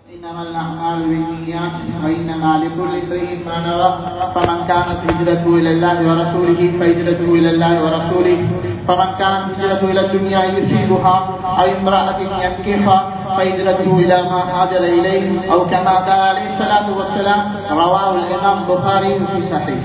إنما الأعمال بالنيات وإنما لكل امرئ ما نوى فمن كانت هجرته إلى الله ورسوله فهجرته إلى الله ورسوله فمن كانت هجرته إلى الدنيا يصيبها أو امرأة ينكحها فهجرته إلى ما هاجر إليه أو كما قال عليه الصلاة والسلام رواه الإمام البخاري في صحيح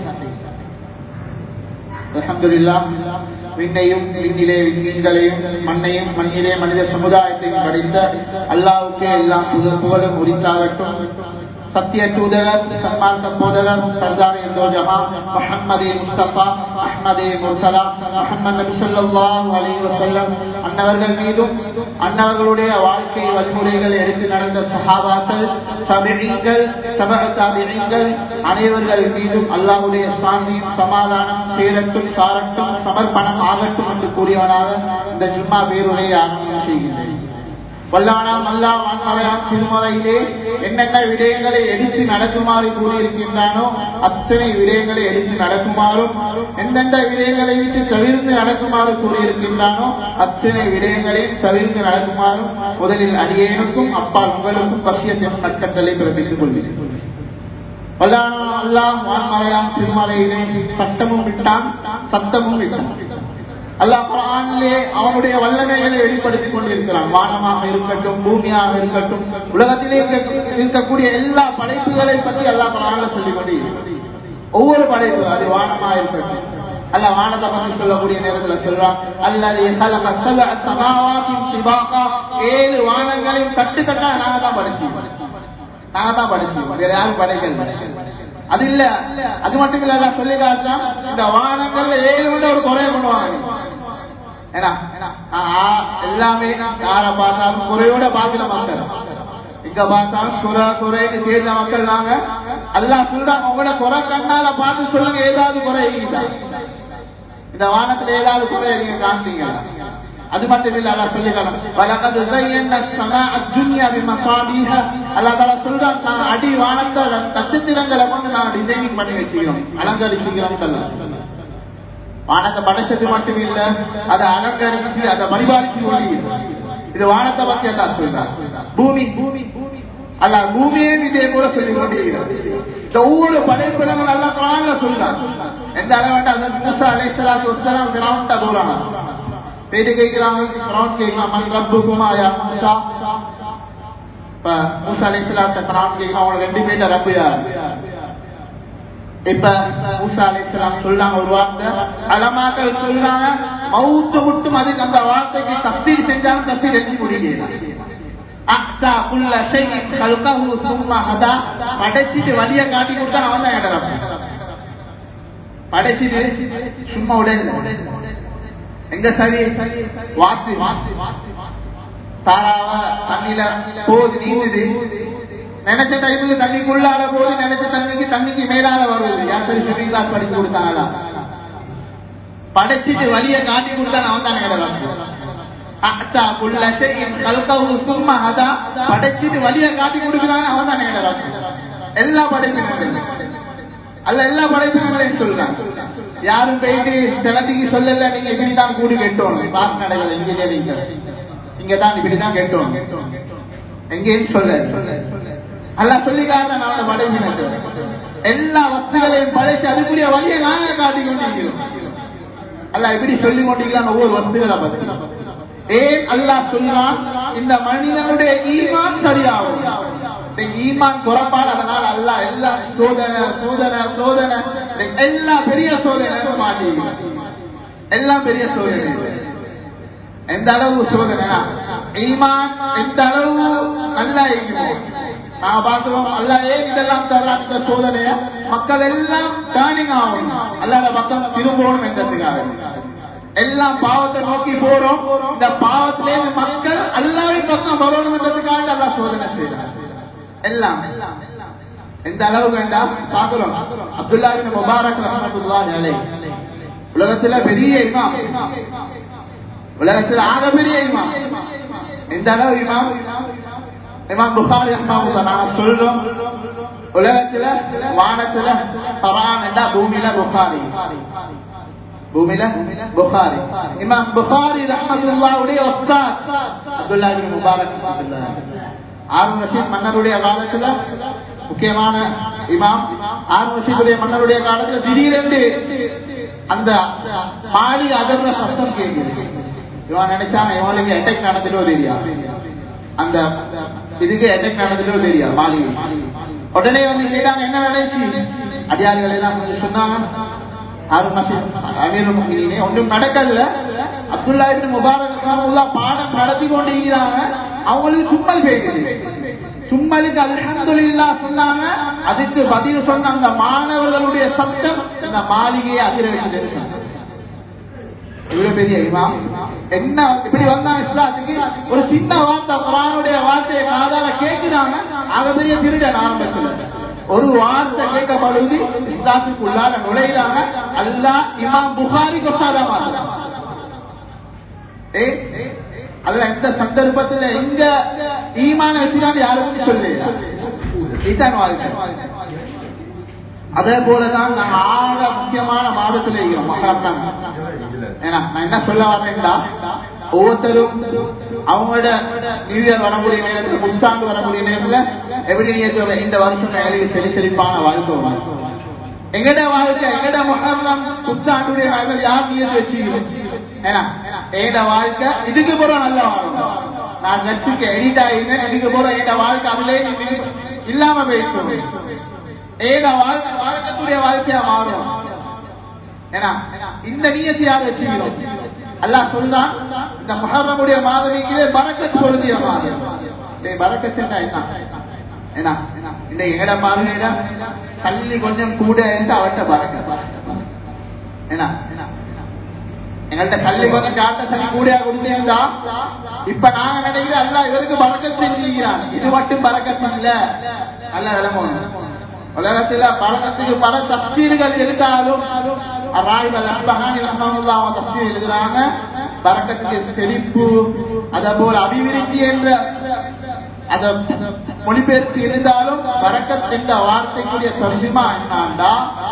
الحمد لله விண்ணையும் விண்ணிலே விண்மீன்களையும் மண்ணையும் மண்ணிலே மனித சமுதாயத்தையும் படைத்த அல்லாவுக்கே எல்லாம் புகழ் புகழும் உரித்தாகட்டும் சத்திய தூதர் சன்மார்க்க போதகர் சர்தார் ஜமா முஹம்மதே முஸ்தபா அஹ்மதே முர்சலா முஹம்மது நபி ஸல்லல்லாஹு அலைஹி வஸல்லம் அன்னவர்கள் மீதும் அன்னவர்களுடைய வாழ்க்கை வழிமுறைகள் எடுத்து நடந்த சஹாபாக்கள் தபிஈங்கள் தபஅ தாபிஈங்கள் அனைவர்கள் மீதும் அல்லாஹ்வுடைய சாந்தியும் சமாதானம் சேரட்டும் சாரட்டும் சமர்ப்பணம் ஆகட்டும் என்று கூறியவனாக இந்த ஜும்மா பேருடைய ஆரம்பம் செய்கின்றேன் வல்லானாம் அல்லா வான்மலையாம் திருமலையிலே என்னென்ன விடயங்களை எடுத்து நடக்குமாறு கூறியிருக்கின்றானோ அத்தனை விடயங்களை எடுத்து நடக்குமாறும் எந்தெந்த விடயங்களை விட்டு தவிர்த்து நடக்குமாறு கூறியிருக்கின்றானோ அத்தனை விடயங்களையும் தவிர்த்து நடக்குமாறும் முதலில் அடியேனுக்கும் அப்பால் உங்களுக்கும் பசியத்தின் சட்டங்களை பிறப்பித்துக் கொள்கிறேன் வல்லானா அல்லா வான்மலையாம் திருமலையிலே சட்டமும் விட்டான் சத்தமும் விட்டான் அல்லாஹ் குரானிலே அவனுடைய வல்லமைகளை வெளிப்படுத்திக் கொண்டிருக்கிறான் வானமாக இருக்கட்டும் பூமியாக இருக்கட்டும் உலகத்திலே இருக்கக்கூடிய எல்லா படைப்புகளை பற்றி அல்லாஹ் குரான்ல சொல்லிக் கொண்டே ஒவ்வொரு படைப்பு அது வானமா இருக்கட்டும் அல்ல வானத்தை பற்றி சொல்லக்கூடிய நேரத்துல சொல்றான் அல்லது ஏழு வானங்களையும் தட்டு தட்டா நாங்க தான் படிச்சோம் நாங்க தான் படிச்சோம் வேற யாரும் படைக்கல அது இல்ல அது மட்டும் இல்ல சொல்லி காட்டா இந்த வானங்கள்ல ஏழு விட ஒரு குறைய பண்ணுவாங்க ஏன்னா எல்லாமே யார பார்த்தாலும் குறையோட பாக்குற மக்கள் இங்க பார்த்தாலும் குறை குறைன்னு சேர்ந்த மக்கள் நாங்க அல்லா சொல்றாங்க உங்களோட குறை கண்ணால பார்த்து சொல்லுங்க ஏதாவது குறை இந்த வானத்துல ஏதாவது குறை நீங்க காமிப்பீங்க அது மட்டும் இல்ல அல்லா சொல்லிக்கலாம் வலகது زينا السماء الدنيا بمصابيح அல்லாஹ் தஆலா சொல்றான் நான் அடி வானத்தை நட்சத்திரங்களை கொண்டு நான் டிசைனிங் பண்ணி வச்சிருக்கோம் அலங்கரிச்சுக்கிறோம் சொல்ல வானத்தை படைச்சது மட்டும் இல்ல அதை அலங்கரிச்சு அதை பரிபாலிச்சு கொண்டு இது வானத்தை பத்தி எல்லாம் சொல்றான் பூமி பூமி அல்ல பூமியே இதே போல சொல்லி கொண்டிருக்கிறது இந்த ஒவ்வொரு படைப்பிடமும் நல்லா காணல சொல்றான் எந்த அளவாட்ட அந்த மூசா அலைசலாத்து வசலாம் கிரவுண்ட போறாங்க பேரு கேட்கிறாங்க கிரவுண்ட் கேட்கலாம் மண் ரப்புக்குமா யா மூசா இப்ப மூசா அலைசலாத்த கிரவுண்ட் கேட்கலாம் அவங்க ரெண்டு பேர்ட்ட ரப்பு யார் இப்ப மூசா அலைசலாம் சொல்றாங்க ஒரு வார்த்தை அலமாக்கள் சொல்றாங்க மவுத்து முட்டும் அதுக்கு அந்த வார்த்தைக்கு தப்தீர் செஞ்சாலும் தப்தீர் எடுத்து முடியல அக்தா புல்ல செய்தி கல்கஹு சும்மா ஹதா படைச்சிட்டு வழிய காட்டி கொடுத்தா அவன் தான் இடறான் படைச்சிட்டு சும்மா உடனே எங்க சரி வாசி தாராவ தண்ணியில போது நீந்துது நினைச்ச டைமுக்கு தண்ணிக்குள்ளால போது நினைச்ச தண்ணிக்கு தண்ணிக்கு மேலால வருவது யார் சரி ஸ்விமிங் கிளாஸ் படிச்சு கொடுத்தாங்களா படைச்சிட்டு வழிய காட்டி கொடுத்தா அவன் தான் இடறான் படைச்சிட்டு வழிய காட்டி கொடுக்கிறாங்க அவன் தான் நேரம் எல்லா படைப்பினங்களும் அல்ல எல்லா படைப்பினங்களையும் சொல்றாங்க யாரும் போயிட்டு சிலத்துக்கு சொல்லல நீங்க இப்படித்தான் கூடி கேட்டோம் பாஸ் நடைகள் இன்ஜினியரிங் இங்க தான் இப்படிதான் கேட்டோம் எங்கேயும் சொல்ல அல்ல சொல்லிக்காத நாளோட படைப்பினர்கள் எல்லா வஸ்துகளையும் படைச்சு அதுக்குரிய வழியை நாங்க காட்டி கொண்டிருக்கிறோம் அல்ல இப்படி சொல்லி கொண்டிருக்கலாம் ஒவ்வொரு வஸ்துகளை பத்தி ஏன் அல்லாஹ் சொல்றான் இந்த மனிதனுடைய ஈமான் சரியாகும் ஈமான் குறைப்பால் அதனால் அல்ல எல்லா சோதனை சோதனை சோதனை எல்லா பெரிய சோதனை மாட்டி எல்லாம் பெரிய சோதனை எந்த அளவு சோதனை ஈமான் எந்த அளவு நல்லா இருக்குமோ நாங்க பாக்குறோம் அல்ல ஏன் இதெல்லாம் தர்றான் இந்த சோதனைய மக்கள் எல்லாம் டேர்னிங் ஆகும் அல்லாத பக்கம் திரும்பணும் என்றதுக்காக எல்லாம் பாவத்தை நோக்கி போறோம் இந்த பாவத்திலே மக்கள் அல்லாவின் பக்கம் வரணும்ன்றதுக்காக அல்லா சோதனை செய்யறாங்க எல்லாம் எந்த அளவு வேண்டாம் பாக்குறோம் அப்துல்லா முபாரக் ரஹமத்துல்லாஹி அலைஹி உலகத்துல பெரிய இமாம் உலகத்துல ஆக பெரிய இமாம் எந்த அளவு இமாம் இமாம் புகாரி ரஹ்மத்துல்லாஹ் நாங்க சொல்றோம் உலகத்துல வானத்துல பரான் என்றா பூமியில புகாரி பூமியில புகாரி இமாம் புகாரி ரஹமத்துல்லாவுடைய ஒஸ்தாத் அப்துல்லா இப்னு முபாரக் ரஹ்மத்துல்லாஹ் ஆறு ரஷீத் மன்னருடைய காலத்துல முக்கியமான இமாம் ஆறு ரஷீதுடைய மன்னருடைய காலத்துல திடீரென்று அந்த மாளிகை அகர்ற சத்தம் கேட்குது இவன் நினைச்சாங்க இவனுக்கு அட்டாக் நடந்துட்டோ தெரியா அந்த இதுக்கு அட்டாக் நடந்துட்டோ தெரியா மாளிகை உடனே வந்து கேட்டாங்க என்ன நடந்துச்சு அதிகாரிகள் எல்லாம் கொஞ்சம் சொன்னாங்க ஹாரூன் ரஷீத் அமீருல் முஃமினீனே ஒன்றும் நடக்கல அப்துல்லா இப்னு முபாரக் ரஹ்மத்துல்லாஹ் பாடம் நடத்தி கொண்டு இருக்கிறாங்க அவங்களுக்கு சும்மல் கேட்குது சும்மலுக்கு அல்ஹம்துலில்லாஹ் சொன்னாங்க அதுக்கு பதில் சொன்ன அந்த மாணவர்களுடைய சத்தம் இந்த மாளிகையை அதிர வச்சிருக்கு இவ்வளவு பெரிய இமாம் என்ன இப்படி வந்தா இஸ்லாத்துக்கு ஒரு சின்ன வார்த்தை குரானுடைய வார்த்தையை காதால கேட்கிறாங்க ஆக பெரிய திருடன் ஆரம்பத்துல ஒரு வார்த்தை கேட்கப்படுது இஸ்லாத்துக்கு உள்ளால நுழையிறாங்க அல்லா இமாம் புகாரி கொசாதமா ஏ அதுல எந்த சந்தர்ப்பத்துல எங்க ஈமான வச்சுதான் யாருக்கும் சொல்லு இதுதான் வாழ்க்கை அதே போலதான் நாங்க ஆக முக்கியமான மாதத்துல இருக்கிறோம் மகரம் தான் ஏன்னா நான் என்ன சொல்ல வரேன்டா ஒவ்வொருத்தரும் அவங்களோட நியூ இயர் வரக்கூடிய நேரத்துல புத்தாண்டு வரக்கூடிய நேரத்துல எப்படி நீங்க இந்த வருஷம் எனக்கு செடி செழிப்பான வாழ்க்கை வரும் எங்கட வாழ்க்கை எங்கட மகரம் புத்தாண்டுடைய வாழ்க்கை யார் நீங்க வச்சுக்கிறோம் ஏன்னா எங்கட வாழ்க்கை இதுக்கு போற நல்ல வாழும் நான் நெட்டுக்கு எடிட் ஆகிருந்தேன் இதுக்கு போற எங்கட வாழ்க்கை அதுல இல்லாம போயிட்டு ஏக வாழ்க்கை வாழ்க்கக்கூடிய வாழ்க்கையா மாறும் ஏன்னா இந்த நீயத்தையாக வச்சுக்கிறோம் அல்லாஹ் சொல்றான் இந்த மகரமுடைய மாதவிகளே பறக்கத்து பொருந்திய மாதம் பறக்கத்துண்டா என்ன ஏன்னா இந்த எங்கட மாதவியிட தள்ளி கொஞ்சம் கூட இருந்து அவட்ட பறக்க ஏன்னா எங்கள்கிட்ட கல்வி கொஞ்சம் காட்ட சனி கூடியா கொடுத்தீங்களா இப்ப நாங்க நினைக்கிறோம் அல்ல இவருக்கு பறக்கத்து செஞ்சுக்கிறான் இது மட்டும் பறக்கத்து இல்ல அல்ல விளம்பரம் உலகத்துல பலகத்துக்கு பல தப்சீல்கள் இருந்தாலும் ராய்கள் அன்பகானி ரஹ்மனுல்லா அவங்க தப்சீல் எழுதுறாங்க பறக்கத்துக்கு செழிப்பு அத போல அபிவிருத்தி என்ற அத மொழிபெயர்த்து இருந்தாலும் பறக்கத் என்ற வார்த்தைக்குரிய தர்ஜிமா என்னாண்டா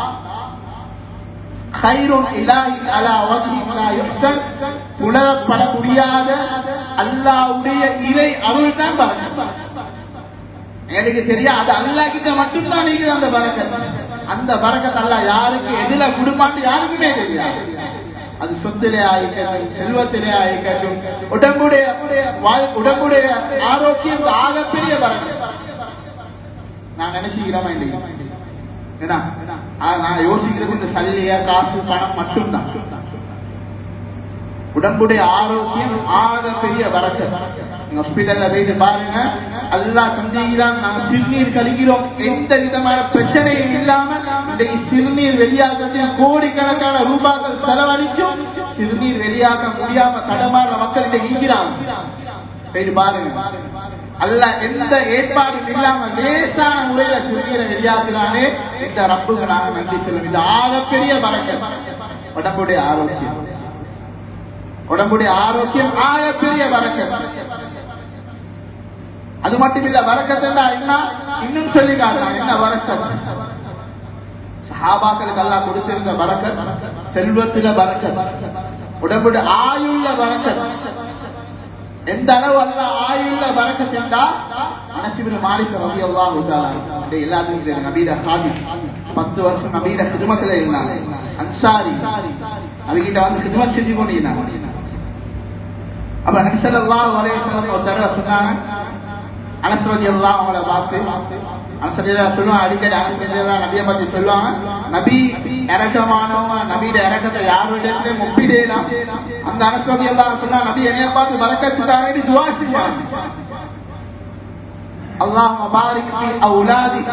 خير إله على وجه لا يحسن புலப்பட முடியாத அல்லாவுடைய இறை அருள் தான் பறக்கத் எனக்கு தெரியும் அது அல்லா கிட்ட மட்டும்தான் இருக்குது அந்த பறக்கத் அந்த பறக்கத் அல்ல யாருக்கு எதுல குடும்பான்னு யாருக்குமே தெரியாது அது சொத்திலே ஆயிக்கட்டும் செல்வத்திலே ஆயிக்கட்டும் உடம்புடைய உடம்புடைய ஆரோக்கியம் ஆகப்பெரிய பறக்கத் நான் நினைச்சுக்கிறோமா இல்லையா ஏன்னா நான் யோசிக்கிறது இந்த சல்லிய காசு பணம் மட்டும்தான் உடம்புடைய ஆரோக்கியம் ஆக பெரிய வரக்க ஹாஸ்பிட்டல்ல போயிட்டு பாருங்க அல்லா தந்திதான் நாங்க சிறுநீர் கழிக்கிறோம் எந்த விதமான பிரச்சனையும் இல்லாம இன்றைக்கு சிறுநீர் வெளியாகிறது கோடிக்கணக்கான ரூபாய்கள் செலவழிச்சும் சிறுநீர் வெளியாக முடியாம தடமாற மக்கள் இன்றைக்கு இருக்கிறாங்க போயிட்டு பாருங்க அல்ல எந்த ஏற்பாடும் இல்லாம லேசான முறையில சிறுநீரை வெளியாக்குறானே இந்த ரப்புக்கு நாங்க நன்றி சொல்லுவோம் இது ஆகப்பெரிய வரக்க உடம்புடைய ஆரோக்கியம் உடம்புடைய ஆரோக்கியம் ஆகப்பெரிய வரக்க அது மட்டும் இல்ல வரக்கத்தா என்ன இன்னும் சொல்லி காட்டுறாங்க என்ன வரக்கத் சஹாபாக்களுக்கு எல்லாம் கொடுத்திருந்த வரக்கத் செல்வத்தில வரக்கத் உடம்புடைய ஆயுள்ள வரக்கத் எந்த அளவு அல்ல ஆயுள்ள வரக்க சென்றா அனசிபின் மாலிக் ரவி அல்லா எல்லாத்துக்கும் தெரியும் நபீட ஹாதி பத்து வருஷம் நபீட குடும்பத்துல இருந்தாங்க அன்சாரி அவகிட்ட வந்து குடும்பம் செஞ்சு கொண்டிருந்தாங்க அப்ப நபிசல்லா வரைய ஒரு தடவை சொன்னாங்க அனசரதி எல்லாம் அவங்கள பார்த்து அனசரியா சொல்லுவாங்க அடிக்கடி அனசரியா நபியை பத்தி சொல்லுவாங்க நபி இறக்கமானவங்க நபியோட இறக்கத்தை யாருடைய ஒப்பிடலாம் அந்த அனசரதி எல்லாம் சொன்னா நபி என்னைய பார்த்து வழக்கத்துக்காக துவா செஞ்சாங்க அல்லாஹ் மபாரிக் அவுலாதி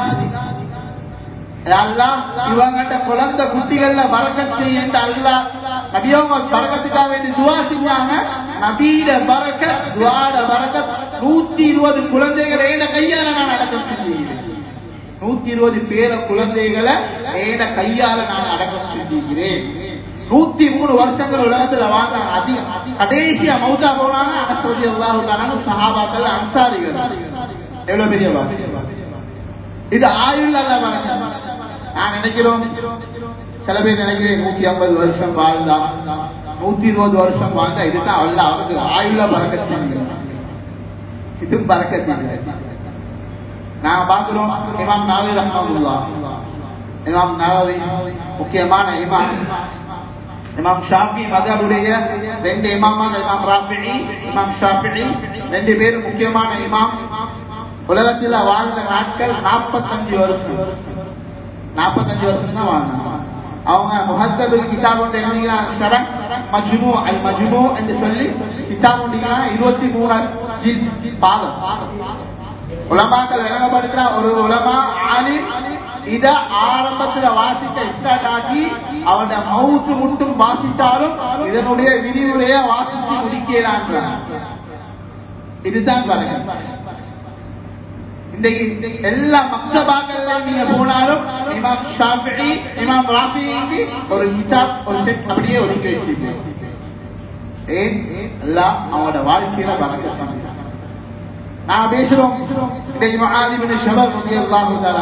இவங்கிட்ட குழந்தை குட்டிகள்ல பறக்கத் செய்ய அல்லா நபியவங்க பறக்கத்துக்காக வேண்டி துவா செஞ்சாங்க நபீட பறக்க துவாட பறக்க நூத்தி இருபது குழந்தைகளை ஏன கையால நான் அடக்கம் செஞ்சுகிறேன் நூத்தி இருபது பேர குழந்தைகளை ஏன கையால நான் அடக்கம் செஞ்சுகிறேன் நூத்தி மூணு வருஷங்கள் உலகத்துல வாழ்ந்தாங்க அதிகம் கடைசியா மௌதா போனாங்க அனசோதி அல்லாஹு சஹாபாக்கள் அன்சாரிகள் எவ்வளவு பெரிய இது ஆயுள் அல்ல நான் நினைக்கிறோம் சில பேர் நினைக்கிறேன் நூத்தி ஐம்பது வருஷம் வாழ்ந்தா நூத்தி இருபது வருஷம் வாழ்ந்தா இதுதான் அல்ல அவருக்கு ஆயுள பறக்கத்து இதுவும் பறக்கத்து நாங்க பாக்குறோம் இமாம் நாவி ரஹ்மத்துல்லா இமாம் நவவி முக்கியமான இமாம் இமாம் ஷாஃபி மதபுடைய ரெண்டு இமாமாக இமாம் ராஃபிஇ இமாம் ஷாஃபிஇ ரெண்டு பேரும் முக்கியமான இமாம் உலகத்தில் வாழ்ந்த நாட்கள் நாற்பத்தஞ்சு வருஷம் நாற்பத்தஞ்சு வருஷம் தான் வாழ்ந்தாங்க அவங்க முஹத்தபில் கிதாப் ஒன்று எழுதிக்கிறாங்க ஷரன் மஜ்மு அல் மஜ்மு என்று சொல்லி கிதாப் ஒன்றுங்கன்னா இருபத்தி மூணு ஜில் பாதம் உலமாக்கள் விளங்கப்படுத்துற ஒரு உலமா ஆலிம் இத ஆரம்பத்துல வாசிக்க ஸ்டார்ட் ஆக்கி அவனோட மவுத்து முட்டும் வாசித்தாலும் இதனுடைய விரிவுரைய வாசிச்சு முடிக்கிறாங்க இதுதான் பலகன் இன்றைக்கு எல்லா மக்தபாக்கள்ல நீங்க போனாலும் இமாம் ஷாஃபிஇ இமாம் ராஃபிக்கு ஒரு கிதாப் ஒரு செட் அப்படியே ஒதுக்கி வச்சிருக்கோம் ஏன் எல்லாம் அவனோட வாழ்க்கையில பறக்க நான் பேசுறோம் இன்றைக்கு மகாதிபதி ஷபர் ரலியல்லாஹு தஆலா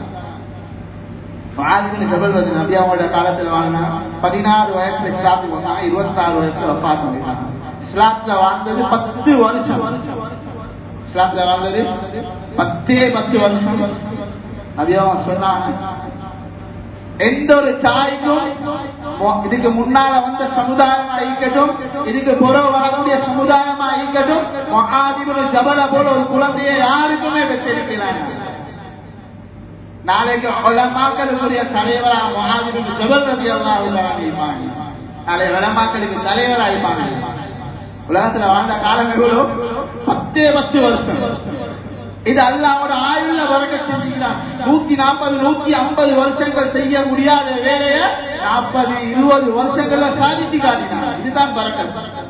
மகாதிபதி ஷபர் வந்து நபி அவங்களோட காலத்துல வாழ்ந்தா பதினாறு வயசுல இஸ்லாத்துக்கு வந்தாங்க இருபத்தாறு வயசுல வஃபாத் பண்ணிட்டாங்க இஸ்லாத்துல வாழ்ந்தது பத்து வருஷம் இஸ்லாத்துல வாழ்ந்தது பத்தே பத்து வருஷம் நபியாவும் சொன்னாங்க எந்த ஒரு தாய்க்கும் இதுக்கு முன்னால வந்த சமுதாயமா இருக்கட்டும் இதுக்கு புறவு வரக்கூடிய சமுதாயமா இருக்கட்டும் மகாதிபதி ஜபல போல ஒரு குழந்தைய யாருக்குமே பெற்றிருக்கிறாங்க நாளைக்கு உலமாக்களுடைய தலைவரா மகாதிபதி ஜபல் ரதி இருப்பாங்க நாளை உலமாக்களுக்கு தலைவரா இருப்பாங்க உலகத்துல வாழ்ந்த காலம் எவ்வளவு பத்தே பத்து வருஷம் இது அல்லாவோட ஆயுள்ல வரக்க செஞ்சுக்கிறான் நூத்தி நாற்பது நூத்தி ஐம்பது வருஷங்கள் செய்ய முடியாத வேலைய நாற்பது இருபது வருஷங்கள்ல சாதிச்சு காட்டினான் இதுதான் பறக்கல்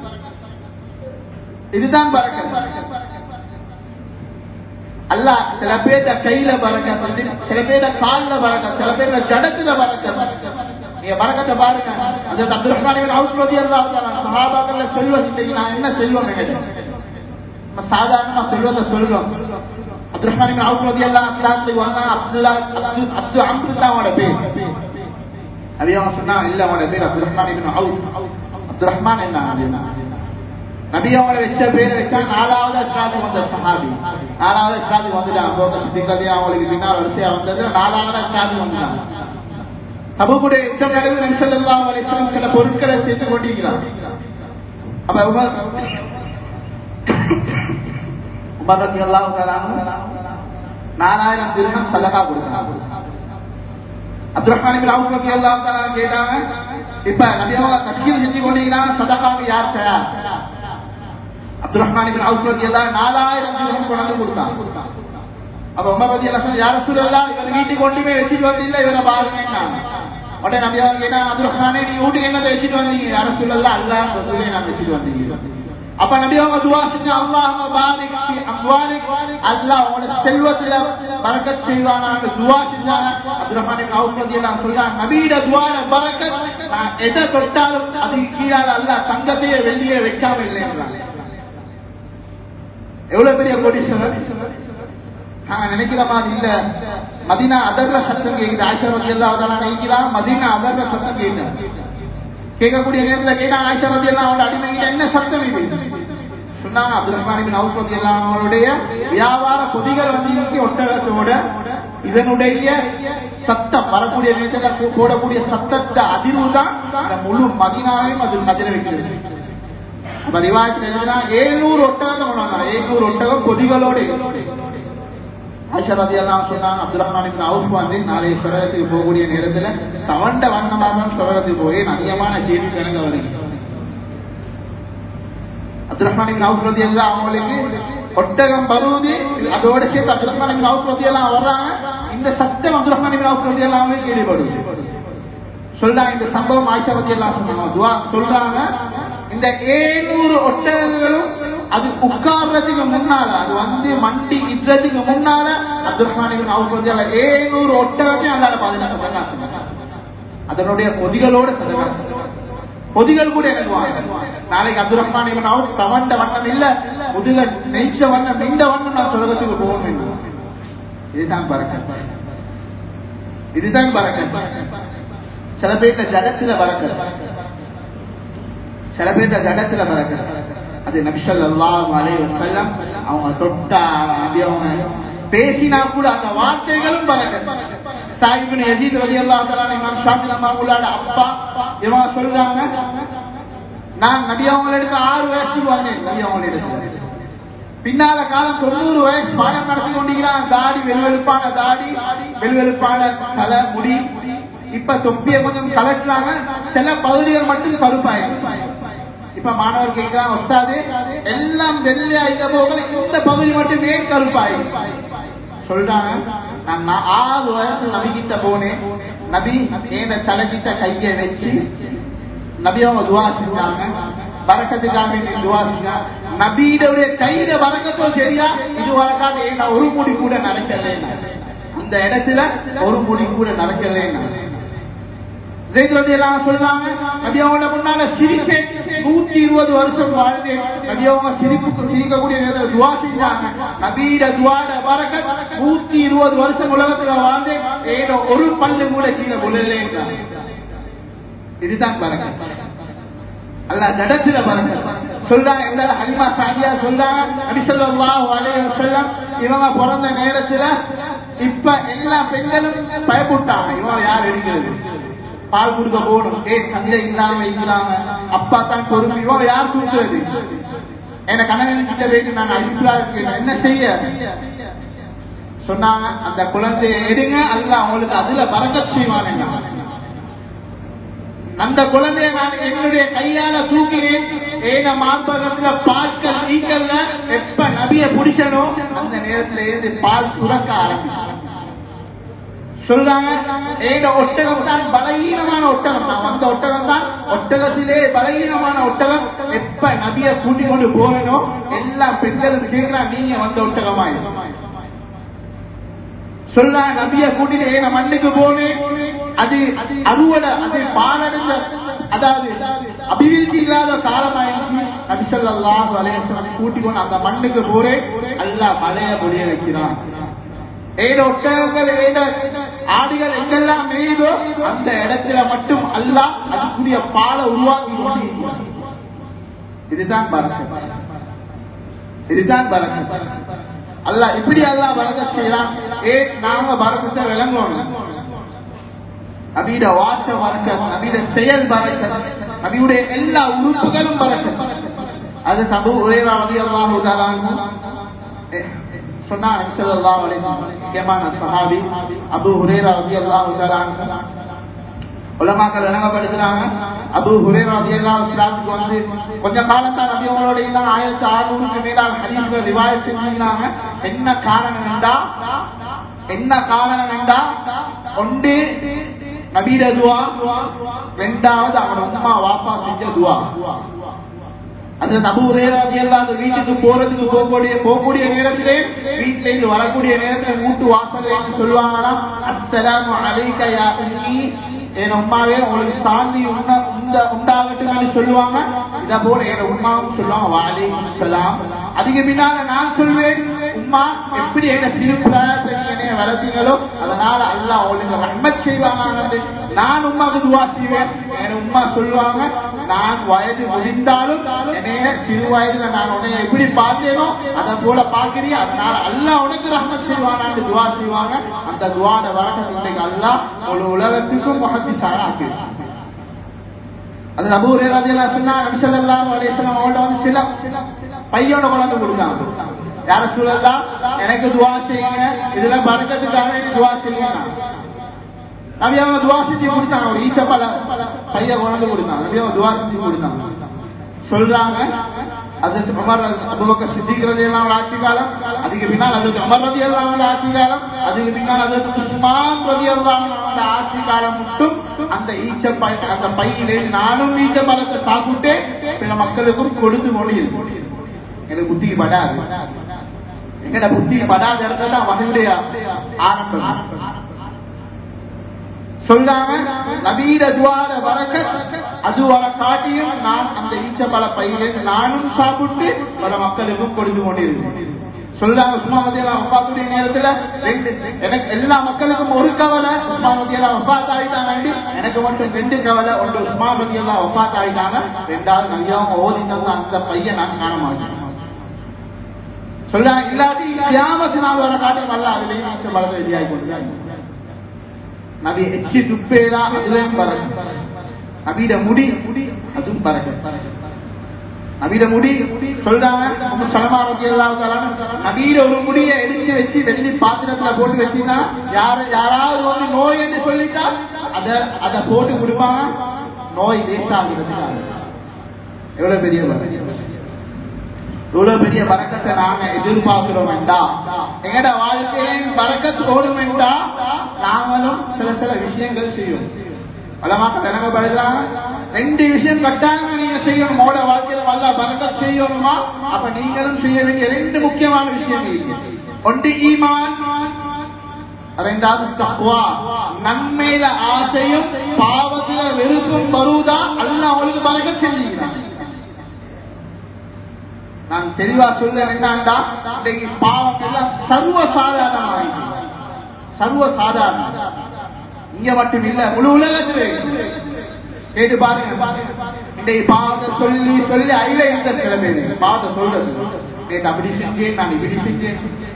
இதுதான் பறக்கல் அல்ல சில பேர்த்த கையில பறக்க சில பேர்த்த கால்ல பறக்க சில பேர்த்த ஜடத்துல பறக்க நீங்க பறக்கத்தை பாருங்க அந்த அப்துல் ரஹ்மான் அவுட்ரோதி எல்லாம் சஹாபாக்கள்ல செல்வம் இன்னைக்கு நான் என்ன செல்வம் எங்கிட்ட நம்ம சாதாரணமா செல்வத்தை சொல்றோம் அப்துல் ரஹ்மான் அவுட்ரோதி எல்லாம் இஸ்லாத்துக்கு வந்தா அப்துல்லா அப்து அப்து அப்துல்லா அவனோட பேர் அதே அவன் சொன்னா இல்ல அவனோட பேர் Abdul Rahman out Abdul Rahman என்ன அப்படின்னா நபி அவங்களை வச்ச பேர் வச்சா நாலாவது இஸ்லாத்துக்கு வந்த சஹாபி நாலாவது இஸ்லாத்துக்கு வந்துட்டாங்க போக சித்திகதி அவங்களுக்கு பின்னால் வரிசையா வந்தது நாலாவது இஸ்லாத்துக்கு வந்துட்டாங்க அபுடைய யுத்தம் நடந்து நிமிஷம் வரைக்கும் சில பொருட்களை சேர்த்து கொண்டிருக்கிறார் அப்ப உமர் உமர் ரத்தி எல்லாம் நாலாயிரம் திருமணம் சலகா கொடுத்தாங்க அப்துல் ரஹ்மான் அவுட் ரத்தி எல்லாம் கேட்டாங்க இப்ப நபியாவா தஸ்கீல் செஞ்சு கொண்டீங்கன்னா சதகாவுக்கு யார் தயார் அப்துல் ரஹ்மான் அவுட் ரத்தி எல்லாம் நாலாயிரம் திருமணம் கொண்டாந்து கொடுத்தாங்க அப்ப உமர் ரத்தி எல்லாம் யார சொல்லலாம் இவர் வீட்டுக்கு கொண்டுமே வச்சுட்டு வந்தில்ல இவரை பாருங்க உடனே நபியா கேட்டா அப்துல் ரஹ்மானே நீ வீட்டுக்கு என்னதை வச்சுட்டு வந்தீங்க யார சொல்லல அல்ல ரசூலே நான் வச்சுட்டு வந்தீங்க அப்ப நபி அவங்க துவா செஞ்சு அல்லாஹ் பாரிக் ஃபி அம்வாலிக் அல்லாஹ் உங்களோட செல்வத்துல பரக்கத் செய்வானான்னு துவா செஞ்சாங்க அப்துல் ரஹ்மான் இப்னு அவுஃப் ரலியல்லாஹு சொல்றாங்க நபியோட துவால பரக்கத் நான் எதை தொட்டாலும் அது கீழால அல்லாஹ் தங்கத்தையே வெள்ளியே வைக்காம இல்லைன்றாங்க எவ்வளவு பெரிய கோடீஸ்வரர் நாங்க நினைக்கிற மாதிரி இல்ல மதினா அதர்ல சத்தம் கேக்குது ஆயிஷா ரதி எல்லாம் நினைக்கிறான் மதினா அதர்ல சத்தம் கேட்டு கேட்கக்கூடிய நேரத்துல கேட்டா ஆயிஷா ரதி எல்லாம் அவனோட அடிமைகிட்ட என்ன சத்தம் இது சொன்னாங்க அப்துல் ரஹ்மான் அவுஸ் ரதி எல்லாம் அவனுடைய வியாபார பொதிகள் வந்து இன்னைக்கு ஒட்டகத்தோட இதனுடைய சத்தம் வரக்கூடிய நேரத்துல போடக்கூடிய சத்தத்தை அதிர்வு தான் இந்த முழு மதினாவையும் அது கதிர வைக்கிறது அப்ப ரிவாயத்தில் எழுதினா ஏழ்நூறு ஒட்டகம் கொண்டாங்க ஏழ்நூறு ஒட்டகம் பொதிகளோட ஆயிஷா ரதி எல்லாம் சொன்னாங்க அப்துல் ரஹ்மான் அவுஃப் வந்து நாளைய சுரகத்துக்கு போகக்கூடிய நேரத்துல தவண்ட வண்ணமாக தான் சுரகத்துக்கு போய் அதிகமான செய்தி கணக்கு வருது அப்துல் ரஹ்மான் அவுஃப் ரதி எல்லாம் அவங்களுக்கு ஒட்டகம் வருவது அதோட சேர்த்து அப்துல் ரஹ்மான் அவுஃப் ரதி எல்லாம் வர்றாங்க இந்த சத்தம் அப்துல் ரஹ்மான் அவுஃப் ரதி எல்லாம் அவங்களுக்கு ஈடுபடுது சொல்றாங்க இந்த சம்பவம் ஆயிஷா ரதி எல்லாம் சொன்னாங்க துவா சொல்றாங்க இந்த ஏழூறு ஒட்டகங்களும் அது உட்கார்றதுக்கு முன்னால அது வந்து மண்டி இன்றதுக்கு முன்னால அப்துல் ரஹ்மான் அவங்க ஏழூறு ஒட்டகத்தையும் அல்லாத பாதுகாக்க அதனுடைய பொதிகளோட சதகா பொதிகள் கூட எனக்கு வாங்க நாளைக்கு அப்துல் ரஹ்மான் இவன் அவர் தவண்ட வண்ணம் இல்ல முதுக நெய்ச்ச வண்ணம் இந்த வண்ணம் நான் சொர்க்கத்துக்கு போகணும் இதுதான் பறக்க இதுதான் பறக்க சில பேர்ல ஜகத்துல பறக்க சில பேர்ல ஜகத்துல பறக்க அது நபிசல்லாஹ் அலை வசல்லம் அவங்க தொட்டா நபி அவங்க பேசினா கூட அந்த வார்த்தைகளும் பறக்க சாஹிபின் யசீத் ரலி அல்லாஹ் இமாம் ஷாஃபி ரஹ்மத்துல்லாஹி அப்பா இவங்க சொல்றாங்க நான் நபி அவங்களிடத்து ஆறு வயசுக்கு வந்தேன் நபி அவங்களிடத்துல பின்னால காலம் தொண்ணூறு வயசு பாடம் நடத்தி கொண்டிருக்கிறான் தாடி வெல்வெழுப்பான தாடி வெல்வெழுப்பான தலை முடி இப்ப தொப்பிய கொஞ்சம் கலட்டுறாங்க சில பகுதிகள் மட்டும் கருப்பாயிருக்கு இப்ப மாணவர் கேட்கிறான் ஒத்தாது எல்லாம் வெள்ளையா இருந்த போக இந்த பகுதி மட்டும் ஏன் கருப்பாயிருக்கு சொல்றாங்க நான் நா- ஆறு வயசு நபிகிட்ட போனேன் நபி ஏன தலைகிட்ட கையை வச்சு நபி அவங்க துவா செஞ்சாங்க வரக்கத்துக்காக வேண்டி துவா செஞ்சாங்க நபியுடைய கையில வரக்கத்தோ சரியா இது வரக்காட்டு நான் ஒரு முடி கூட நடக்கல அந்த இடத்துல ஒரு முடி கூட நடக்கல எல்லாம் சொல்றாங்க நபி அவங்கள முன்னால சிரிப்பேன் நூத்தி இருபது வருஷம் வாழ்ந்தேன் நபி அவங்க சிரிப்புக்கு சிரிக்கக்கூடிய நேரத்தில் துவா செஞ்சாங்க நபீட துவாட வரக்க நூத்தி இருபது வருஷம் உலகத்துல வாழ்ந்தேன் ஏதோ ஒரு பல்லு கூட கீழே விழலே இதுதான் பறக்க அல்ல ஜடத்துல பறக்க சொல்றாங்க எந்த ஹலிமா சாதியா சொல்றாங்க நபிசல்லாஹு அலைஹி வஸல்லம் இவங்க பிறந்த நேரத்துல இப்ப எல்லா பெண்களும் பயப்பட்டாங்க இவங்க யார் எடுக்கிறது பால் கொடுக்க போகணும் ஏ தந்தை இல்லாம இருக்கிறாங்க அப்பா தான் பொறுமை இவங்க யார் தூக்குறது என்ன கணவன் கிட்ட போயிட்டு நான் அபிப்பிராயம் என்ன செய்ய சொன்னாங்க அந்த குழந்தையை எடுங்க அல்ல அவங்களுக்கு அதுல பறக்க செய்வானுங்க அந்த குழந்தைய நான் என்னுடைய கையால தூக்கினேன் ஏன மார்பகத்துல பால்கள் நீக்கல்ல எப்ப நபிய பிடிச்சனோ அந்த நேரத்துல இருந்து பால் சுரக்க ஆரம்பிச்சு சொல்றாங்க ஏத ஒட்டகம் தான் பலகீனமான ஒட்டகம் தான் வந்த ஒட்டகம் தான் ஒட்டகத்திலே பலகீனமான ஒட்டகம் எப்ப நபிய கூட்டி கொண்டு போறனோ எல்லா பெண்களும் கேட்கிறா நீங்க வந்த ஒட்டகமாய் சொல்ல நபிய கூட்டிட்டு ஏன மண்ணுக்கு போனேன் அது அறுவடை அது பாலடைஞ்ச அதாவது அபிவிருத்தி இல்லாத காலமாயிருச்சு நபி ஸல்லல்லாஹு அலைஹி வஸல்லம் கூட்டி கொண்டு அந்த மண்ணுக்கு போறேன் அல்லாஹ் மலைய பொழிய வைக்கிறான் ஏத ஒட்டகங்கள் ஏத ஆடுகள் எங்கெல்லாம் மேயுதோ அந்த இடத்துல மட்டும் அல்லாஹ் அதுக்குரிய பாலை உருவாக்கி கொண்டிருக்கிறான் இதுதான் பரக்கத் இதுதான் பரக்கத் அல்லாஹ் இப்படி அல்லாஹ் பரக்கத் செய்யலாம் ஏ நாங்க பரக்கத்தை விளங்கணும் நபியோட வாச பரக்கத் நபியோட செயல் பரக்கத் நபியுடைய எல்லா உறுப்புகளும் பரக்கத் அது தபு உரையா ரவி அல்லாஹு சொன்னாங்க நபி ஸல்லல்லாஹு அலைஹி வஸல்லம் முக்கியமான சஹாபி அபூ ஹுரைரா ரலியல்லாஹு தஆலா அன்ஹு உலமாக்கள் விளங்கப்படுத்துறாங்க அபு ஹுரேரா ரலியல்லாஹு இஸ்லாத்துக்கு வந்து கொஞ்ச காலம் தான் நபி அவங்களோட இருந்தாங்க ஆயிரத்தி அறுநூறுக்கு மேலாக ஹதீஸ்கள் ரிவாயத் செஞ்சிருந்தாங்க என்ன காரணம் என்றா என்ன காரணம் என்றா ஒன்று நபீட துவா ரெண்டாவது அவனோட உம்மா வாப்பா செஞ்ச துவா அந்த நபுரேராதியெல்லாம் அந்த வீட்டுக்கு போறதுக்கு போகக்கூடிய போகக்கூடிய நேரத்திலே வீட்டுல இருந்து வரக்கூடிய நேரத்துல வீட்டு வாசல்ல இருந்து சொல்லுவாங்கன்னா அஸ்ஸலாமு அலைக்க யா உம்மி என் உம்மாவே உங்களுக்கு சாந்தி உண்ட உண்ட உண்டாகட்டும் சொல்லுவாங்க இத போல என் உம்மாவும் சொல்லுவாங்க வாலைக்கும் சலாம் அதுக்கு பின்னால நான் சொல்வேன் உம்மா எப்படி என்ன சிறு பிராயத்தை என்னைய வளர்த்தீங்களோ அதனால அல்லாஹ் உங்களுக்கு ரஹ்மத் செய்வாங்க நான் உம்மாவுக்கு துவா செய்வேன் என் உம்மா சொல்லுவாங்க நான் வயது முடிந்தாலும் என்னைய சிறு வயதுல நான் உன்னை எப்படி பார்த்தேனோ அதை போல பாக்குறீங்க அதனால அல்லாஹ் உனக்கு ரஹ்மத் செய்வானான்னு துவா செய்வாங்க அந்த துவாட வழக்கம் இன்னைக்கு அல்லாஹ் ஒரு உலகத்துக்கும் முகத்தி சாராக்கு அது நபூரே ரதியெல்லாம் சொன்னா நபிசல்லாம் அலையம் அவங்கள்ட்ட வந்து சில பையோட குழந்தை கொடுத்தாங்க யார சூழல்லாம் எனக்கு துவா செய்யுங்க இதுல பறக்கிறதுக்காக துவா செய்யுங்க நபி அவங்க துவா செஞ்சு கொடுத்தாங்க ஒரு ஈச்ச பல பைய குழந்தை கொடுத்தாங்க நபி அவங்க துவா செஞ்சு கொடுத்தாங்க சொல்றாங்க அது உமர் அபுபக்கர் சித்திக்கிறது எல்லாம் ஆட்சி காலம் அதுக்கு பின்னால் அது உமர் ரதி எல்லாம் ஆட்சி காலம் அதுக்கு பின்னால் அது உஸ்மான் ரதி எல்லாம் ஆட்சி காலம் மட்டும் அந்த ஈச்ச பை அந்த பையிலே நானும் ஈச்ச பழத்தை சாப்பிட்டு பிற மக்களுக்கும் கொடுத்து கொண்டு எனக்கு புத்தி படாது எங்கட புத்தி படாத இடத்துல தான் வகையுடைய ஆரம்பம் சொல்றாங்க நபீர துவார வரக்க அது வர காட்டியும் நான் அந்த ஈச்சப்பழ பையில நானும் சாப்பிட்டு பல மக்களுக்கும் கொடுத்து கொண்டிருந்தேன் சொல்றாங்க உஸ்மாமதியெல்லாம் வப்பாத்துடைய நேரத்துல ரெண்டு எனக்கு எல்லா மக்களுக்கும் ஒரு கவலை உஸ்மாமதியெல்லாம் வப்பாத் ஆயிட்டாங்க எனக்கு மட்டும் ரெண்டு கவலை ஒன்று உஸ்மாமதியெல்லாம் வப்பாத் ஆயிட்டாங்க ரெண்டாவது நிறைய ஓதி தந்த அந்த பையன் நான் காண மாட்டேன் சொல்றாங்க இல்லாட்டி கியாமத்து நாள் வர காட்டும் அல்ல அதுலயும் மிச்ச பலத்தை வெளியாகி கொண்டு நபி எச்சி துப்பேரா அதுலயும் பறக்க நபியிட முடி அதுவும் பறக்க நபியிட முடி சொல்றாங்க உங்க சலமா ரத்தி நபியிட ஒரு முடியை எடுத்து வச்சு வெள்ளி பாத்திரத்துல போட்டு வச்சுன்னா யாரு யாராவது வந்து நோய் என்று சொல்லிட்டா அத அத போட்டு கொடுப்பாங்க நோய் லேசாகிறதுக்காக எவ்வளவு பெரிய வரக்கத்து. இவ்வளவு பெரிய வரக்கத்தை நாங்க எதிர்பார்க்கிறோம் வேண்டா எங்கட வாழ்க்கையின் வரக்கத்து ஓடும் வேண்டா நாங்களும் சில சில விஷயங்கள் செய்யும் வளமாக்க விளங்கப்படுகிறாங்க ரெண்டு விஷயம் கட்டாயமா நீங்க செய்யணும் மோட வாழ்க்கையில வல்ல பறக்கத் செய்யணுமா அப்ப நீங்களும் செய்ய வேண்டிய ரெண்டு முக்கியமான விஷயம் இருக்கு ஒன்று ஈமான் ரெண்டாவது தக்குவா நன்மையில ஆசையும் பாவத்தில வெறுப்பும் வருவதா அல்ல அவளுக்கு பறக்க செஞ்சுக்கிறான் நான் தெளிவா சொல்ல என்னண்டா இன்னைக்கு பாவம் எல்லாம் சர்வ சாதாரணமாக சர்வ சாதாரணம் இங்க மட்டும் இல்ல முழு உலகத்திலே கேட்டு பாருங்க இன்றைக்கு பாவத்தை சொல்லி சொல்லி ஐவே இந்த சில பேர் பாவத்தை சொல்றது நேற்று அப்படி செஞ்சேன் நான் இப்படி செஞ்சேன்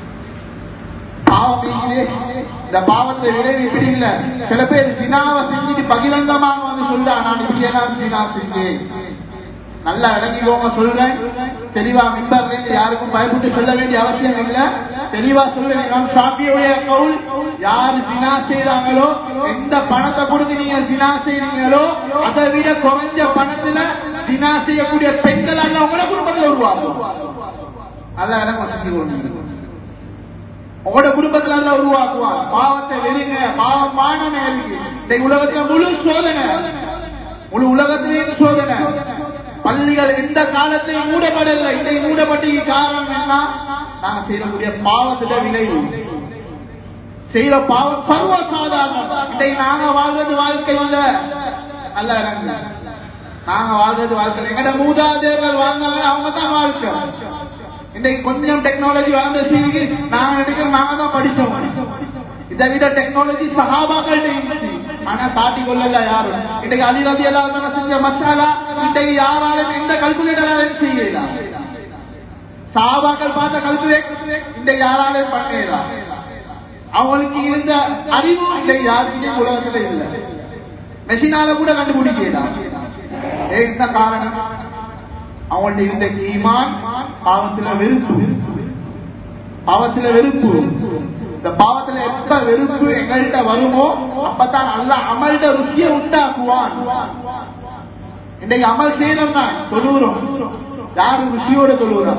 பாவம் நீங்களே இந்த பாவத்தை விளைவு இப்படி இல்ல சில பேர் சினாவை செஞ்சுட்டு பகிரங்கமாக வந்து சொல்றா நான் இப்படி எல்லாம் சினா செஞ்சேன் நல்லா இறங்கிக்கோங்க சொல்றேன் தெளிவா மிம்பர்ல இருந்து யாருக்கும் பயப்பட்டு சொல்ல வேண்டிய அவசியம் இல்ல தெளிவா சொல்றேன் நாம் சாப்பியுடைய கவுல் யாரு சினா செய்றாங்களோ எந்த பணத்தை கொடுத்து நீங்க சினா செய்றீங்களோ அதை விட குறைஞ்ச பணத்துல சினா செய்யக்கூடிய பெண்கள் அல்ல உங்களோட குடும்பத்துல உருவாகும் நல்லா இறங்க செஞ்சு கொள்ளுங்க உங்களோட குடும்பத்துல எல்லாம் உருவாக்குவான் பாவத்தை வெறுங்க பாவம் மானமே இருக்கு இந்த உலகத்துல முழு சோதனை முழு உலகத்திலேயும் சோதனை பள்ளிகள் எந்த காலத்தையும் மூடப்படல இதை மூடப்பட்டு காரணம் என்ன நாங்க செய்யக்கூடிய பாவத்திட விளைவு செய்யற பாவம் சர்வ சாதாரணம் இதை நாங்க வாழ்றது வாழ்க்கை இல்ல நல்ல இறங்க நாங்க வாழ்றது வாழ்க்கை எங்கட மூதாதையர்கள் வாழ்ந்தாங்க அவங்க தான் வாழ்க்கை இன்னைக்கு கொஞ்சம் டெக்னாலஜி வளர்ந்த சீருக்கு நாங்க நினைக்கிறோம் நாங்க தான் படிச்சோம் இதை விட டெக்னாலஜி சகாபாக்கள் இருந்துச்சு ஆனா காட்டி கொள்ளல யாரும் இன்னைக்கு அதிரதி எல்லாம் செஞ்ச மசாலா இன்னைக்கு யாராலும் எந்த கல்குலேட்டராலும் செய்யலாம் சாபாக்கள் பார்த்த கல்குலேட் இன்னைக்கு யாராலும் பண்ணலாம் அவங்களுக்கு இருந்த அறிவு இன்னைக்கு யாருக்குமே உலகத்துல இல்லை மெஷினால கூட கண்டுபிடிக்கலாம் என்ன காரணம் அவங்கள்ட்ட இருந்த ஈமான் பாவத்துல வெறுப்பு பாவத்துல வெறுப்பு இந்த பாவத்துல எப்ப வெறுப்பு எங்கள்கிட்ட வருமோ அப்பதான் நல்ல அமல்ட ருசியை உண்டாக்குவான் இன்னைக்கு அமல் செய்யணும் தான் தொழுகிறோம் யாரு ருசியோட தொழுகிறோம்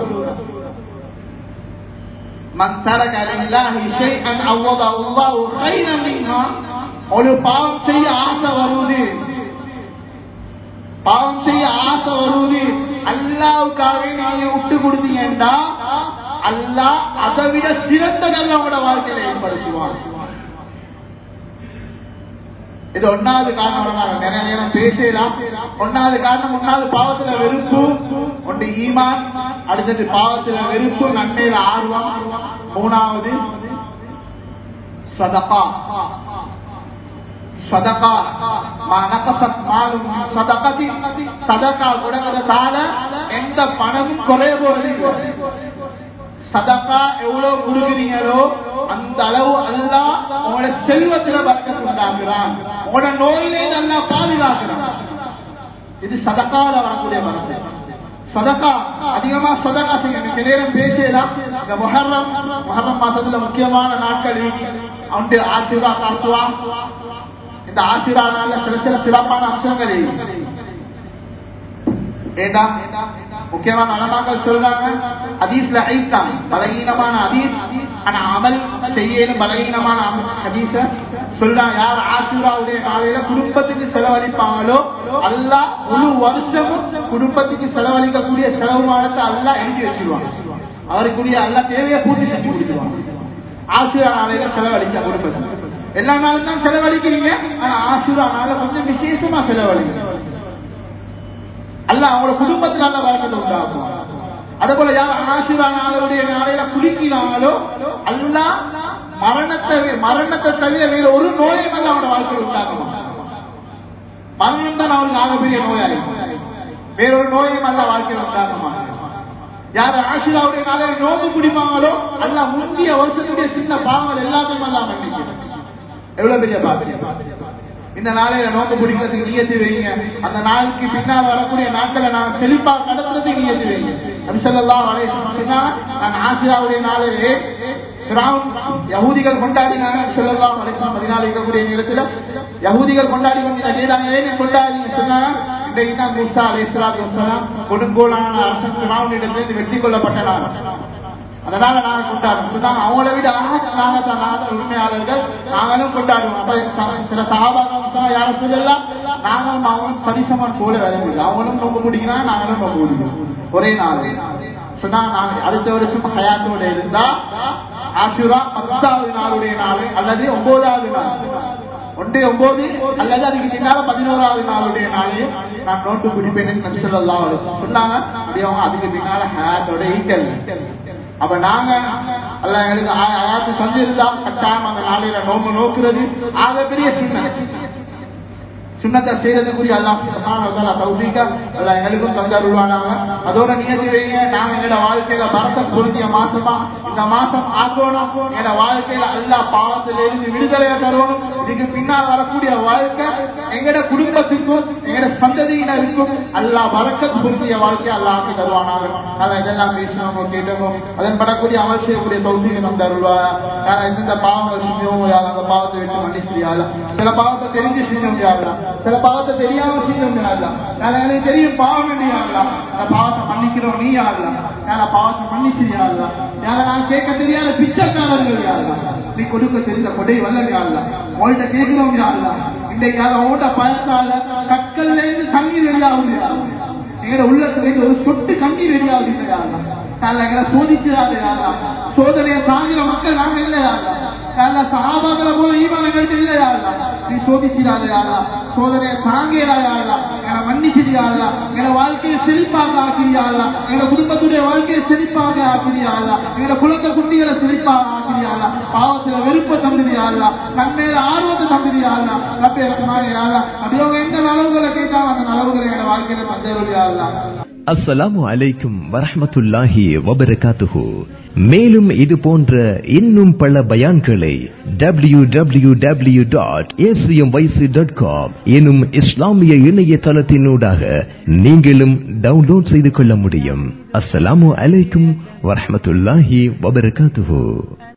மன் தரக லில்லாஹி ஷைஅன் அவ்வதஹு அல்லாஹு கைரன் மின்ஹா ஒரு பாவம் செய்ய ஆசை வருவது பாவம் செய்ய ஆசை வருவது அல்லாவுக்காகவே நீங்க விட்டு கொடுத்தீங்கன்னா அல்லாஹ் அதை விட சிறந்ததல்ல உங்களோட வாழ்க்கையில ஏற்படுத்துவான் இது ஒன்னாவது காரணம் நாங்க நிறைய நேரம் பேசலாம் ஒன்னாவது காரணம் ஒன்னாவது பாவத்துல வெறுப்பு ஒன்று ஈமான் அடுத்தது பாவத்துல வெறுப்பு நன்மையில ஆர்வம் மூணாவது சதகா சதகா நகசத் மாலும் சதகதி சதகா கொடுக்கறதால எந்த பணமும் குறைய போறது இல்லை சதக்கா எவ்வளவு கொடுக்குறீங்களோ அந்த அளவு அல்லா உங்களோட செல்வத்துல பறக்கத்து உண்டாக்குறான் உங்களோட நோயிலே நல்லா பாதுகாக்கிறான் இது சதக்கால வரக்கூடிய மரத்து சதக்கா அதிகமா சதக்கா செய்யணும் சில நேரம் பேசலாம் இந்த முஹர்ரம் முஹர்ரம் மாசத்துல முக்கியமான நாட்கள் அவனுடைய ஆசிரா காசுவா இந்த ஆசிரா நாள்ல சில சில சிறப்பான அம்சங்கள் இருக்கு ஏதா முக்கியமான அலமாக்கள் சொல்றாங்க ஹதீஸ்ல ஐத்தான் பலகீனமான ஹதீஸ் ஆனா அமல் செய்யணும் பலகீனமான ஹதீஸ சொல்றாங்க யார் ஆசூராவுடைய நாளையில குடும்பத்துக்கு செலவழிப்பாங்களோ அல்லா முழு வருஷமும் குடும்பத்துக்கு செலவழிக்கக்கூடிய செலவுமானத்தை அல்லா எழுதி வச்சிருவாங்க அவருக்குரிய அல்லா தேவையை பூர்த்தி செஞ்சு கொடுத்துருவாங்க ஆசூரா நாளையில செலவழிச்சா குடும்பத்துக்கு எல்லா நாளும் தான் செலவழிக்கிறீங்க ஆனா ஆசூரா நாள கொஞ்சம் விசேஷமா செலவழிங்க அல்ல அவங்களோட குடும்பத்தில் நல்ல வழக்கத்தை உண்டாகும் அதே போல யார் ஆசிரா நாளுடைய நாளையில குளிக்கிறாங்களோ அல்ல மரணத்தை மரணத்தை தவிர வேற ஒரு நோயும் அல்ல அவனோட வாழ்க்கையில் உண்டாகும் மரணம் தான் அவனுக்கு ஆகப்பெரிய நோயாளி வேறொரு நோயும் அல்ல வாழ்க்கையில் உண்டாகுமா யார் ஆசிராவுடைய நாளை நோம்பு பிடிப்பாங்களோ அல்ல முந்தைய வருஷத்துடைய சின்ன பாவங்கள் எல்லாத்தையும் எல்லாம் மன்னிக்கணும் எவ்வளவு பெரிய பாக்கியம் இந்த நாளையில நோம்பு பிடிக்கிறதுக்கு நியத்து வைங்க அந்த நாளுக்கு பின்னால் வரக்கூடிய நாட்களை நான் செழிப்பா கடத்துறதுக்கு நியத்து வைங்க நபிசல்லாம் சொன்னா நான் ஆசிராவுடைய நாளிலே யகூதிகள் கொண்டாடினாங்க சொல்லலாம் பதினாலு இருக்கக்கூடிய நேரத்தில் யகூதிகள் கொண்டாடி கொண்டு செய்தாங்க ஏன் கொண்டாடி சொன்னாங்க இன்றைக்கு தான் முஸ்தா அலி இஸ்லாத்து வசலாம் கொடுங்கோலான அரசன் பிராவனிடத்திலிருந்து வெற்றி கொள்ளப்பட்ட நாள் அதனால நாங்க கொண்டாடுறோம் அவங்கள விட நாங்க தான் நாங்க உரிமையாளர்கள் நாங்களும் கொண்டாடுவோம் அப்ப சில சகாபாகம் யார சொல்லலாம் நாங்களும் அவங்களும் சரிசமன் போல வரவில்லை அவங்களும் நோக்க முடிக்கிறாங்க நாங்களும் நோக்க முடியும் ஒரே நாள் சொன்னா நாங்க அடுத்த வருஷம் ஹயாத்தோட இருந்தா ஆஷுரா பத்தாவது நாளுடைய நாள் அல்லது ஒன்பதாவது நாள் ஒன்றே ஒன்பது அல்லது அதுக்கு பின்னால பதினோராவது நாளுடைய நாளையும் நான் நோட்டு பிடிப்பேன் சொல்லலாம் சொன்னாங்க அவங்க அதுக்கு பின்னால ஹயாத்தோட ஈக்கல் அப்ப நாங்க அல்ல எங்களுக்கு ஆயாத்து சந்திருந்தா கட்டாயம் அந்த நாளையில நோம்பு நோக்குறது ஆக பெரிய சுண்ண சுண்ணத்தை செய்யறதுக்குரிய அல்லாஹ் தௌபிக்க அல்ல எங்களுக்கும் தந்தருள்வானாங்க அதோட நியதி வைங்க நாங்க எங்களோட வாழ்க்கையில பரத்த பொருந்திய மாசமா இந்த மாசம் ஆக்கணும் எங்களோட வாழ்க்கையில எல்லா பாவத்தில இருந்து விடுதலையா தரணும் இதுக்கு பின்னால் வரக்கூடிய வாழ்க்கை எங்கட குடும்பத்துக்கும் எங்கட சந்ததியினருக்கும் அல்லா வரக்கத் பொருந்திய வாழ்க்கை அல்லாஹ் தருவானாங்க நான் இதெல்லாம் பேசினோமோ கேட்டோமோ அதன் படக்கூடிய அமல் செய்யக்கூடிய தௌசிக நம் தருள்வாரா நான் எந்தெந்த பாவங்கள் செஞ்சோமோ யாரும் அந்த பாவத்தை விட்டு மன்னிச்சிரியால சில பாவத்தை தெரிஞ்சு செஞ்சோம் யாரலாம் சில பாவத்தை தெரியாம செஞ்சோம் யாரலாம் நான் எனக்கு தெரியும் பாவம் நீ ஆகலாம் அந்த பாவத்தை மன்னிக்கிறோம் நீ ஆகலாம் நான் பாவத்தை மன்னிச்சிரியாலாம் யார நான் கேட்க தெரியாத பிச்சைக்காரர்கள் யாரலாம் நீ கொடுக்க தெரிந்த கொடை வல்லன் யாரலாம் உங்கள்கிட்ட கேட்கிறோம் யாரலாம் இன்றைக்கு யாரும் உங்கள்கிட்ட பயத்தால கற்கள்ல இருந்து தண்ணீர் வெளியாகுது யாரலாம் எங்கட உள்ளத்துல இருந்து ஒரு சொட்டு கண்ணீர் வெளியாகுது யாரலாம் கால எங்களை சோதிக்கிறாரு யாரா சோதனையை தாங்கிற மக்கள் நாங்க இல்ல யாரா கால சகாபாக்களை போல ஈமானங்கள் இல்ல யாரா நீ சோதிக்கிறாரு யாரா சோதனையை தாங்கிறா யாரா எங்களை மன்னிச்சிரியாரா எங்களை வாழ்க்கையை செழிப்பாக ஆக்கிறியாரா எங்களை குடும்பத்துடைய வாழ்க்கையை செழிப்பாக ஆக்கிறியாரா எங்களை குழந்தை குட்டிகளை செழிப்பாக ஆக்கிறியாரா பாவத்துல வெறுப்ப தந்துறியாரா கண்மேல ஆர்வத்தை தந்துறியாரா அப்படி இருக்குமாறு யாரா அப்படி அவங்க எந்த நலவுகளை கேட்டாலும் அந்த நலவுகளை எங்களை வாழ்க்கையில தந்துருவியாரா அஸ்ஸலாமு அலைக்கும் வரஹ்மத்துல்லாஹி வபரகாத்துஹு மேலும் இது போன்ற இன்னும் பல பயான்களை W W W dot dot com எனும் இஸ்லாமிய இணையதளத்தினூடாக நீங்களும் டவுன்லோட் செய்து கொள்ள முடியும் அஸ்ஸலாமு அலைக்கும் வரஹ்மத்துல்லாஹி வபரகாத்துஹு